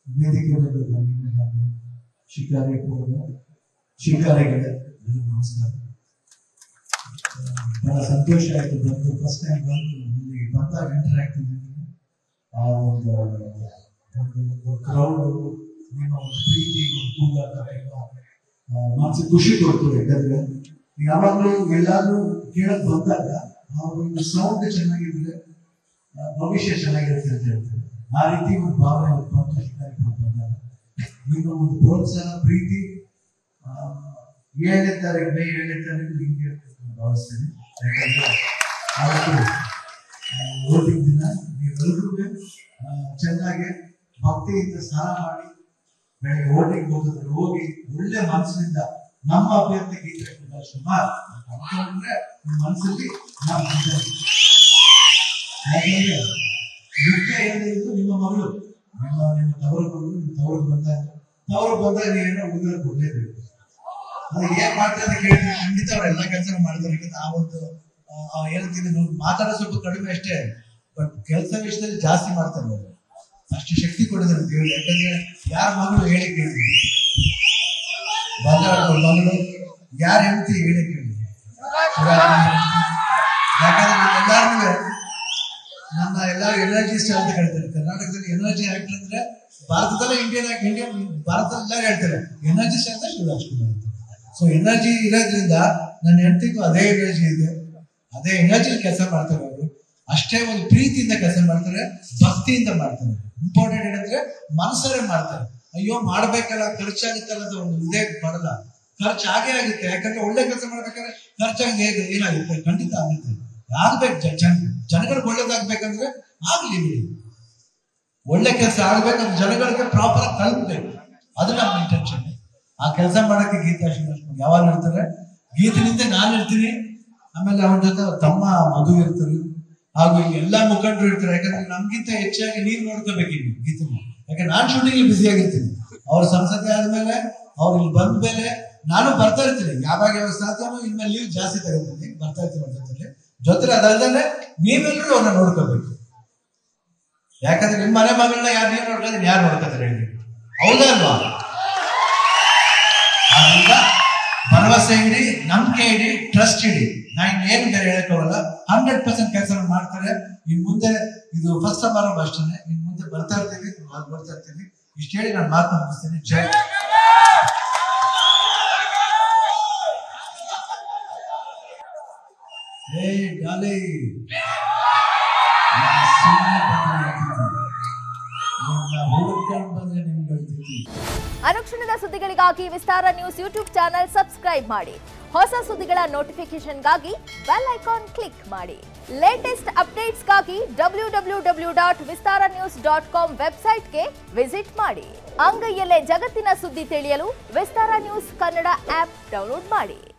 ವೇದಿಕೆ ಮೇಲೆ ಬನ್ನಿ ಹಾಗೂ ಶಿಕಾರಿಪುರದ ಶಿಕಾರಿಗಳೇ ಎಲ್ಲರಿಗೂ ನಮಸ್ಕಾರ ಆ, ಬಹಳ ಸಂತೋಷ ಆಯ್ತು ಬಂದು ಫಸ್ಟ್ ಟೈಮ್ ಬಂದು ಇಲ್ಲಿ ಬಂದಾಗ ಎಂಟರ್ ಆಗ್ತಿದ್ದೀನಿ ಆ ಒಂದು ಒಂದು ಒಂದು ಕ್ರೌಡ್ ನಿಮ್ಮ ಒಂದು ಪ್ರೀತಿ ಒಂದು ಕೂಗಾಟ ಎಲ್ಲ ಆ, ಮನಸ್ಸಿಗೆ ಖುಷಿ ಕೊಡ್ತು ಯಾಕಂದ್ರೆ ಯಾವಾಗಲೂ ಎಲ್ಲಾದ್ರೂ ಕೇಳಕ್ ಬಂದಾಗ ಆ ಒಂದು ಸೌಂಡ್ ಚೆನ್ನಾಗಿದ್ರೆ ಆ, ಭವಿಷ್ಯ ಚೆನ್ನಾಗಿರುತ್ತೆ ಅಂತ ಹೇಳ್ತಾರೆ ಆ ರೀತಿ ಒಂದು ಭಾವನೆ ಅವ್ರು ಬಂದು ಶಿಕಾರಿಪುರ ಬಂದಾಗ ನಿಮ್ಮ ಒಂದು ಪ್ರೋತ್ಸಾಹ ಪ್ರೀತಿ ಆ, ಏಳನೇ ತಾರೀಕು ಮೇ ಏಳನೇ ತಾರೀಕು ಹಿಂಗೆ ಇರುತ್ತೆ ಅಂತ ಭಾವಿಸ್ತೀನಿ ಯಾಕಂದ್ರೆ ಅವತ್ತು ವೋಟಿಂಗ್ ದಿನ ನೀವೆಲ್ಲರೂ ಚೆನ್ನಾಗಿ ಭಕ್ತಿಯಿಂದ ಸ್ನಾನ ಮಾಡಿ ಬೆಳಗ್ಗೆ ವೋಟಿಂಗ್ ಹೋಗಿದ್ರೆ ಹೋಗಿ ಒಳ್ಳೆ ಮನಸ್ಸಿನಿಂದ ನಮ್ಮ ಅಭ್ಯರ್ಥಿ ಗೀತೆ ಸುಮಾರು ಅನ್ಕೊಂಡ್ರೆ ನಿಮ್ಮ ಮನಸ್ಸಲ್ಲಿ ನಾವು ಇದ್ದೇವೆ. ಯಾಕಂದ್ರೆ ಮುಖ್ಯ ಏನಿದ್ರು ನಿಮ್ಮ ಮಗಳು ನಿಮ್ಮ ನಿಮ್ಮ ತವರು ಮಗಳು ನಿಮ್ಮ ತವರು ಬಂದಾಗ ತವರು ಬಂದಾಗ ನೀವೇನೋ ಉತ್ತರ ಕೊಡ್ಲೇಬೇಕು ಅದು ಏನ್ ಮಾಡ್ತಾರೆ ಅಂತ ಕೇಳ್ತೀನಿ ಖಂಡಿತ ಅವ್ರು ಎಲ್ಲ ಕೆಲಸ ಮಾಡ್ತಾರೆ ಯಾಕಂದ್ರೆ ಆ ಒಂದು ಆ, ಆ ಹೇಳ್ತೀನಿ ನೋಡಿ ಮಾತಾಡೋ ಸ್ವಲ್ಪ ಕಡಿಮೆ ಅಷ್ಟೇ ಬಟ್ ಕೆಲಸ ವಿಷಯದಲ್ಲಿ ಜಾಸ್ತಿ ಮಾಡ್ತಾರೆ ಅವರು ಅಷ್ಟು ಶಕ್ತಿ ಕೊಡಿದ್ದಾರೆ ದೇವರು ಯಾಕಂದ್ರೆ ಯಾರ ಮಗಳು ಹೇಳಿ ಕೇಳಿ ಬಂದವರ ಮಗಳು ಯಾರ ಹೆಂಡತಿ ಹೇಳಿ ಕೇಳಿ ಯಾಕಂದ್ರೆ ಎಲ್ಲಾರು ನನ್ನ ಎಲ್ಲ ಎನರ್ಜಿ ಸ್ಟಾರ್ ಅಂತ ಹೇಳ್ತಾರೆ ಕರ್ನಾಟಕದಲ್ಲಿ ಎನರ್ಜಿ ಆಕ್ಟರ್ ಅಂದ್ರೆ ಭಾರತದಲ್ಲೇ ಇಂಡಿಯನ್ ಇಂಡಿಯನ್ ಭಾರತದಲ್ಲ ಹೇಳ್ತಾರೆ ಎನರ್ಜಿ ಸ್ಟಾರ್ ಅಂದ್ರೆ ಶಿವರಾಜ್ ಕುಮಾರ್ ಅಂತ ಸೊ ಎನರ್ಜಿ ಇರೋದ್ರಿಂದ ನನ್ನ ಹೆಂಡತಿಗೂ ಅದೇ ಎನರ್ಜಿ ಇದೆ ಅದೇ ಎನರ್ಜಿ ಕೆಲಸ ಮಾಡ್ತಾರೆ ಅವರು ಅಷ್ಟೇ ಒಂದು ಪ್ರೀತಿಯಿಂದ ಕೆಲಸ ಮಾಡ್ತಾರೆ ಭಕ್ತಿಯಿಂದ ಮಾಡ್ತಾರೆ ಇಂಪಾರ್ಟೆಂಟ್ ಏನಂದ್ರೆ ಮನಸ್ಸರೇ ಮಾಡ್ತಾರೆ ಅಯ್ಯೋ ಮಾಡ್ಬೇಕಲ್ಲ ಖರ್ಚಾಗುತ್ತಲ್ಲ ಅಂತ ಒಂದು ಇದೇ ಮಾಡಲ್ಲ ಖರ್ಚು ಆಗೇ ಆಗುತ್ತೆ ಯಾಕಂದ್ರೆ ಒಳ್ಳೆ ಕೆಲಸ ಮಾಡ್ಬೇಕಾದ್ರೆ ಖರ್ಚಾಗಿ ಹೇಗೆ ಏನಾಗುತ್ತೆ ಖಂಡಿತ ಆಗುತ್ತೆ ಆಗ್ಬೇಕು ಜ- ಜನ ಜನಗಳಿಗೆ ಒಳ್ಳೇದಾಗ್ಬೇಕಂದ್ರೆ ಆಗ್ಲಿ ಬಿಡಿ ಒಳ್ಳೆ ಕೆಲಸ ಆಗ್ಬೇಕಂದ್ರೆ ಜನಗಳಿಗೆ ಪ್ರಾಪರ್ ಆಗಿ ತಲುಪಬೇಕು ಅದು ನಮ್ಮ ಇಂಟೆನ್ಷನ್ ಆ ಕೆಲಸ ಮಾಡಕ್ಕೆ ಗೀತಾ ಶ್ರೀನಿವಾಸ್ ಯಾವಾಗ ಇರ್ತಾರೆ ಗೀತನಿಂದ ನಾನು ಇರ್ತೀನಿ ಆಮೇಲೆ ಅವನ ಜೊತೆ ಅವ್ರ ತಮ್ಮ ಮಧು ಇರ್ತಾರೆ ಹಾಗೂ ಈ ಎಲ್ಲಾ ಮುಖಂಡರು ಇರ್ತಾರೆ ಯಾಕಂದ್ರೆ ನಮ್ಗಿಂತ ಹೆಚ್ಚಾಗಿ ನೀವ್ ನೋಡ್ಕೋಬೇಕು ಇಲ್ಲಿ ಗೀತನ ಯಾಕಂದ್ರೆ ನಾನ್ ಶೂಟಿಂಗ್ ಬಿಸಿ ಆಗಿರ್ತೀನಿ ಅವ್ರ ಸಂಸದೆ ಆದ್ಮೇಲೆ ಅವ್ರು ಇಲ್ಲಿ ಬಂದ ಮೇಲೆ ನಾನು ಬರ್ತಾ ಇರ್ತೀನಿ ಯಾವಾಗ ಯಾವಾಗ ಸಾಧ್ಯನೋ ಇನ್ಮೇಲೆ ಲೀವ್ ಜಾಸ್ತಿ ತಗೋತೀನಿ ಬರ್ತಾ ಇರ್ತೀನಿ ಅವ್ರ ಜೊತೆಲಿ ಜೊತೆಲಿ ಅದಲ್ದೇ ನೀವೆಲ್ಲರೂ ಅವ್ರನ್ನ ನೋಡ್ಕೋಬೇಕು ಯಾಕಂದ್ರೆ ನಿಮ್ಮ ಮನೆ ಮಗಳನ್ನ ಯಾರು ನೀವು ನೋಡ್ಕೊಂಡ್ರೆ ಯಾರು ನೋಡ್ಕೊತಾರೆ ಹೇಳಿ ಹೌದಾ ಅಲ್ವಾ ಆದ್ರಿಂದ ಭರವಸೆ ಇಡಿ ನಂಬಿಕೆ ಇಡಿ ಟ್ರಸ್ಟ್ ಇಡಿ ನಾನು ಏನು ಬೇರೆ ಹೇಳಕ್ಕೋಗಲ್ಲ ಹಂಡ್ರೆಡ್ ಪರ್ಸೆಂಟ್ ಕೆಲಸ ಮಾಡ್ತಾರೆ ಇನ್ ಮುಂದೆ ಇದು ಫಸ್ಟ್ ಸಮಾರಂಭ ಅಷ್ಟೇ ಇನ್ ಮುಂದೆ ಬರ್ತಾ ಇರ್ತೀವಿ ನಾವ್ ಬರ್ತಾ ಇರ್ತೀವಿ ಇಷ್ಟು ಹೇಳಿ ನಾನು ಮಾತು ಮುಗಿಸ್ತೀನಿ ಜೈ ಏ ಡಾಲಿ ಸುಮ್ಮನೆ ಹುಡುಕೊಂಡು ಬಂದ್ರೆ ನಿಮ್ಗೆ ಹೇಳ್ತಿದ್ವಿ ಅನುಕ್ಷಣದ ಸುದ್ದಿಗಳಿಗಾಗಿ Vistara news YouTube channel subscribe ಮಾಡಿ ಹೊಸ ಸುದ್ದಿಗಳ ನೋಟಿಫಿಕೇಶನ್ಗಾಗಿ ಬೆಲ್ ಐಕಾನ್ ಕ್ಲಿಕ್ ಮಾಡಿ ಲೇಟೆಸ್ಟ್ ಅಪ್ಡೇಟ್ಸ್ಗಾಗಿ W W W dot Vistara news dot com ವೆಬ್ಸೈಟ್ಗೆ ವಿಸಿಟ್ ಮಾಡಿ ಅಂಗೈಯಲ್ಲೇ ಜಗತ್ತಿನ ಸುದ್ದಿ ತಿಳಿಯಲು Vistara news Kannada app download ಮಾಡಿ